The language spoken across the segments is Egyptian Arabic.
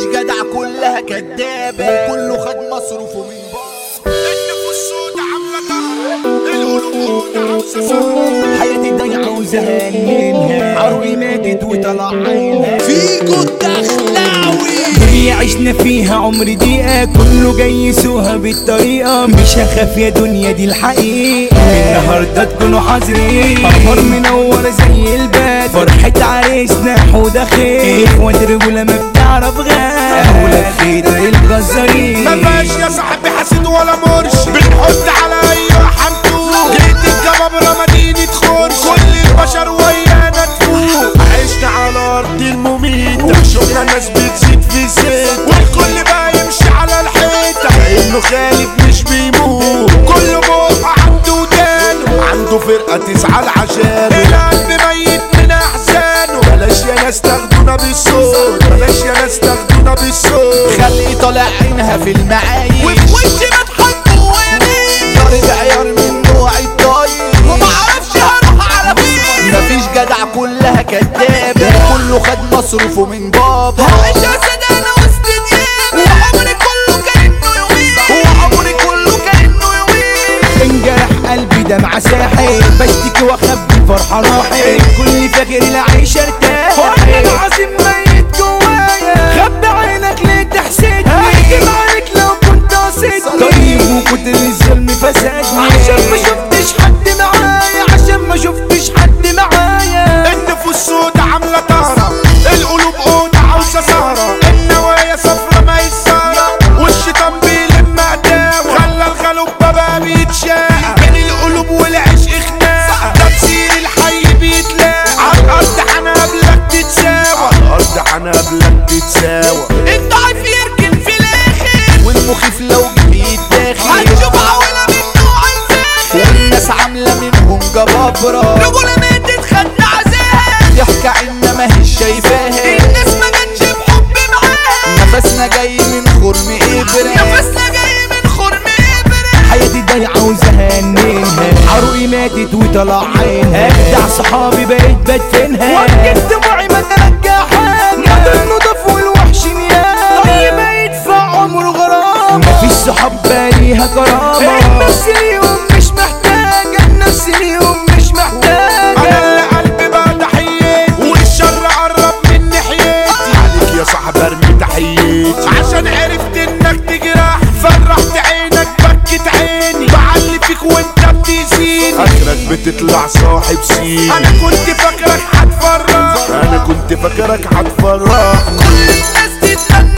جدع كلها كدابة وكله خد مصروفه من بره النفوس سودة عاملة طهر القلوب عاوزة سهر حياتي ضيعة وزهقان منها عروقي ماتت وطلع عينها فيجو الدخلاوي دنيا عشنا فيها عمر دقيقة كله جاي يسوها بالطريقة مش هخاف يا دنيا دي الحقيقة من النهاردة تكونوا حذرين قمر منور زي الباب فرحة عريسنا حودة خير اخوات رجولة ما بتعرف غير اولاد خير الجزارين ما بقاش يا صاحبي حسيد ولا مرشد بنحط على اي حمتو جيت الجبابرة مدينة خرش كل البشر ويانا تفوق عشنا على ارض المميتة شفنا ناس بتزيد في زيت والكل بقى يمشي على الحيطة كأنه خالد مش بيموت كل بقى عنده ودانه عنده فرقة تزعل عشان القلب ميت من احزانه بلاش يا ناس تاخدونا بالصوت بلاش يا ناس تاخدونا بالصوت خلي طالع عينها في المعايير وفي وشي بضحك جواني ضارب عيار من نوع الطيب وما اعرفش هروح على فين مفيش جدع كلها كدابة كله خد مصروفه من بابا عايش اسد انا وسط ديابة وعمري كله كانه يومين وعمري كله كانه يومين انجرح قلبي دمعة ساحل بشتكي واخبي الفرحة راحت كل فاكر العيشة ارتاح وانا العظيم ميت جوايا خبي عينك ليه تحسدني هكدب عليك لو كنت قصدني طيب وكتر الظلم فسدني عشان ما شفتش حد معايا عشان ما شفتش حد معايا النفوس سودة عاملة طهرة القلوب أوضة عاوزة سهرة النوايا صفرة ما يسارة والشيطان بيلم أداوة خلى الخلوب بابا بيتشاق بين القلوب والعشق خناقة تمثيل الحي بيتلاقى على الأرض حنابلك تتساوى على الأرض حنابلك تتساوى الضعيف يركن في الآخر والمخيف لو جه داخل هنشوف عوالة من نوع الفاخر والناس عاملة منهم جبابرة رجولة ماتت خد عذاب ضحكة انما هي شايفاها الناس ما جاتش بحب معاها نفسنا جاي من خرم ابرة نفسنا جاي من خرم إبرة حياتي ضيعة وزهقان منها عروقي ماتت وطلع عينها اجدع صحابي بقيت بدفنها وجدت دموعي ما ترجع حاجة مدى النضف والوحش نيام طيب يدفع عمره غرامة مفيش صحاب بقى ليها كرامة النفس ليهم مش محتاجة النفس ليهم مش انا محتاجة اللي قلبي بقى تحياتي والشر قرب من ناحيتي عليك يا صاحبي ارمي تحياتي عشان عرفت انك تجرح فرحت عينك بكت عيني بعلي فيك وانت بتأذيني اخرك بتطلع صاحب سين انا كنت فاكرك هتفرح انا كنت فاكرك هتفرح كل الناس تتمنى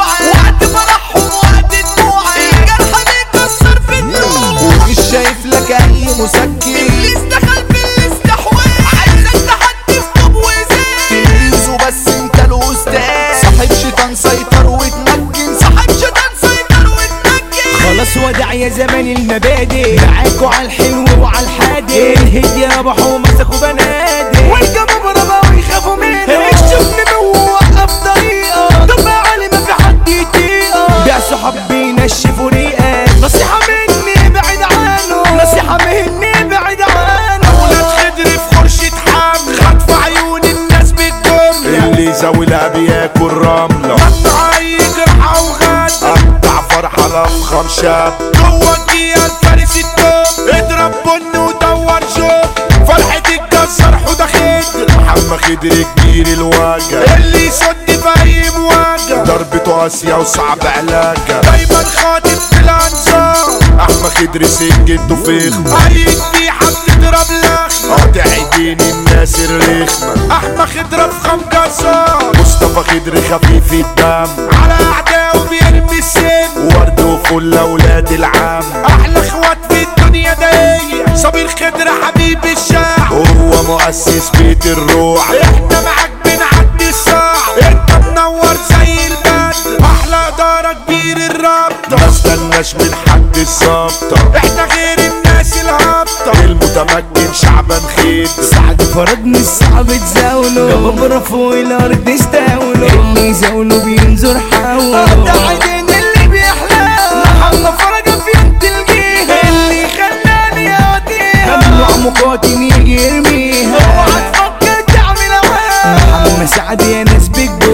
وقت فرحهم وقت دموعي الجرح بيكسر في الدموع ومش شايف لك اي مسكن ابليس دخل في الاستحواذ عايزك تحدي في طوب وزين تلميذه بس انت الاستاذ صاحب شيطان سيطر واتمكن صاحب شيطان سيطر واتمكن خلاص ودع يا زمان المبادئ معاكوا على الحلو وعلى الحادق الهدية ربحوا مسكوا بنادق والجبابرة بقوا يخافوا منه اكشفني موقف طريقة طب علي ما في حد يطيقه بيع صحاب بينشفوا ريقك نصيحة مني ابعد عنه نصيحة مني ابعد عنه ولاد خضر في خرشة حمل خطف عيون الناس بالجملة اللي زاولها بياكل رملة قطع اي جرح او غد قطع فرحة لفخم شاب جوه الجيال الفارس التوب اضرب بن ودور شوف فرحة الجزار حوده خضر محمد خضر كبير الوجه اللي يصد في اي مواجهة ضربته قاسية وصعب علاجها دايما خاطف في الانظار احمد خضر سكته فخمة اي ذبيحة بتضرب لخمة قاطع ايدين الناس الرخمة احمد خضر في خم جزار مصطفى خضر خفيف الدم على اعدائه بيرمي السم ورد وفل اولاد العم احلى اخوات في الدنيا دي صبير خضر حبيب الشعب هو مؤسس بيت الروح احنا معاك بنعدي الصعب انت منور زي البدر احلى اداره كبير الرابطه ما استناش من حد الظابطه احنا غير الناس الهابطه المتمكن شعبان خير سعد فرج مش صعب تزاوله جبابرة فوق الارض استولوا اللي يزاوله بينظر حوله قطع عينين اللي بيحلو محمد فرج في انت الجيه اللي خلاني اوديها ممنوع مقاتل يجي يرميها اوعى تفكر تعمل اوهام محمد سعد يا ناس بالجول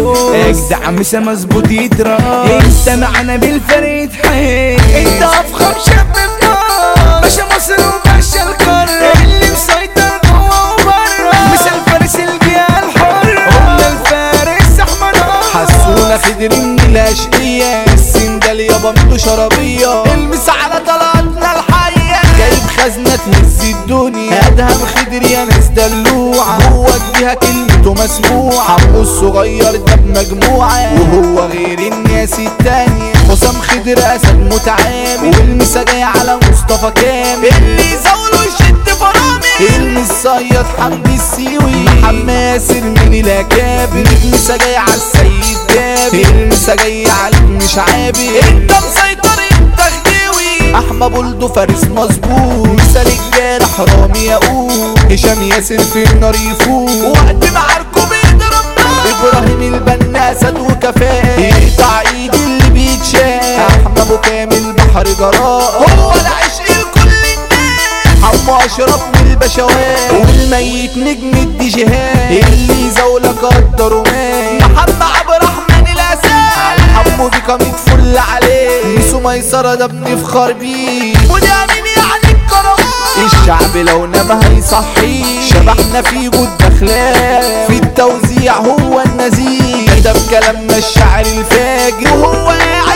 اجدع مسا مظبوط يتراس انت معانا بالفريد حيل انت افخم شاب في مصر باشا مصر وباشا القارة اللي مسيطر جوه وبره مسا الفارس الجهة الحرة قلنا الفارس احمد حسونا خدرين الاشقية السندال يابا منه شرابية المس على طلعتنا الحية جايب خزنة تهز الدنيا ادهم خدر يا ناس دلوعة هو اديها كلمته مسموعة حمو الصغير ده بمجموعة وهو غير الناس التانية حسام خضر اسد متعامل والمسا جاي على مصطفى كامل اللي زاوله يشد فرامل المصيد حمدي السيوي حماسر من الاكابر المسا جاي على السيد جابر المسا جاي عليك مش عابر انت مسيطر انت خديوي احمى بولدو فارس مظبوط مثال الجارح حرامي يقول هشام ياسر في النار يفوق وقت ما عركم بيضرب نار ابراهيم البنا اسد وكفاء يقطع ايد اللي بيتشاف احمى ابو كامل بحر جراء هو العشق لكل الناس حمو اشرف من البشوات والميت نجم الديجيهات اللي زولك قدر ومات محمد عبد الرحمن الاسد حمو دي كاميت فل عليه ميسو ميسرة ده بنفخر بيه وده مين يعني الكروان الشعب لو نام هيصحيه شبحنا في جود اخلاق في التوزيع هو النزيه كتب كلامنا الشعر الفاجر وهو قاعد